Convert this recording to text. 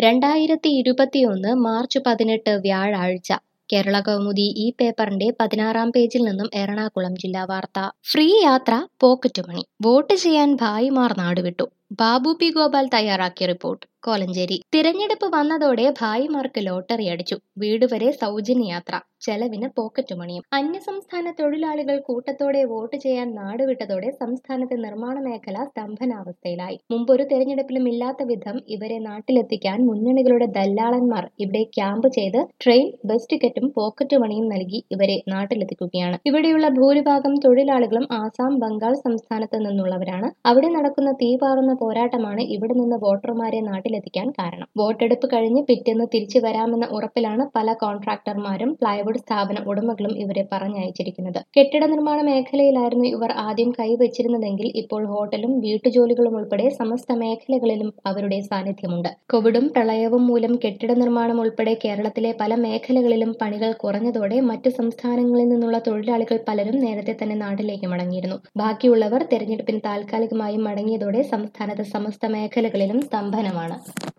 രണ്ടായിരത്തി ഇരുപത്തിയൊന്ന് മാർച്ച് പതിനെട്ട് വ്യാഴാഴ്ച കേരള കൗമുദി ഈ പേപ്പറിന്റെ പതിനാറാം പേജിൽ നിന്നും എറണാകുളം ജില്ലാ വാർത്ത ഫ്രീ യാത്ര പോക്കറ്റ് മണി വോട്ട് ചെയ്യാൻ ഭായിമാർ നാടുവിട്ടു ബാബു പി ഗോപാൽ തയ്യാറാക്കിയ റിപ്പോർട്ട് കോലഞ്ചേരി തിരഞ്ഞെടുപ്പ് വന്നതോടെ ഭായിമാർക്ക് ലോട്ടറി അടിച്ചു വീട് വരെ സൗജന്യ യാത്ര ചെലവിന് പോക്കറ്റ് മണിയും അന്യസംസ്ഥാന തൊഴിലാളികൾ കൂട്ടത്തോടെ വോട്ട് ചെയ്യാൻ നാടുവിട്ടതോടെ സംസ്ഥാനത്തെ നിർമ്മാണ മേഖല സ്തംഭനാവസ്ഥയിലായി മുമ്പൊരു തെരഞ്ഞെടുപ്പിലും ഇല്ലാത്ത വിധം ഇവരെ നാട്ടിലെത്തിക്കാൻ മുന്നണികളുടെ ദല്ലാളന്മാർ ഇവിടെ ക്യാമ്പ് ചെയ്ത് ട്രെയിൻ ബസ് ടിക്കറ്റും പോക്കറ്റ് മണിയും നൽകി ഇവരെ നാട്ടിലെത്തിക്കുകയാണ് ഇവിടെയുള്ള ഭൂരിഭാഗം തൊഴിലാളികളും ആസാം ബംഗാൾ സംസ്ഥാനത്ത് നിന്നുള്ളവരാണ് അവിടെ നടക്കുന്ന തീപാറുന്ന പോരാട്ടമാണ് ഇവിടെ നിന്ന് വോട്ടർമാരെ നാട്ടിലെത്തിക്കാൻ കാരണം വോട്ടെടുപ്പ് കഴിഞ്ഞ് പിറ്റേന്ന് തിരിച്ചു വരാമെന്ന ഉറപ്പിലാണ് പല കോൺട്രാക്ടർമാരും പ്ലൈവുഡ് സ്ഥാപന ഉടമകളും ഇവരെ പറഞ്ഞയച്ചിരിക്കുന്നത് കെട്ടിട നിർമ്മാണ മേഖലയിലായിരുന്നു ഇവർ ആദ്യം കൈവച്ചിരുന്നതെങ്കിൽ ഇപ്പോൾ ഹോട്ടലും വീട്ടുജോലികളും ഉൾപ്പെടെ സമസ്ത മേഖലകളിലും അവരുടെ സാന്നിധ്യമുണ്ട് കോവിഡും പ്രളയവും മൂലം കെട്ടിട നിർമ്മാണം ഉൾപ്പെടെ കേരളത്തിലെ പല മേഖലകളിലും പണികൾ കുറഞ്ഞതോടെ മറ്റു സംസ്ഥാനങ്ങളിൽ നിന്നുള്ള തൊഴിലാളികൾ പലരും നേരത്തെ തന്നെ നാട്ടിലേക്ക് മടങ്ങിയിരുന്നു ബാക്കിയുള്ളവർ തെരഞ്ഞെടുപ്പിന് താൽക്കാലികമായി മടങ്ങിയതോടെ സംസ്ഥാനത്ത് സമസ്ത മേഖലകളിലും സ്തംഭനമാണ്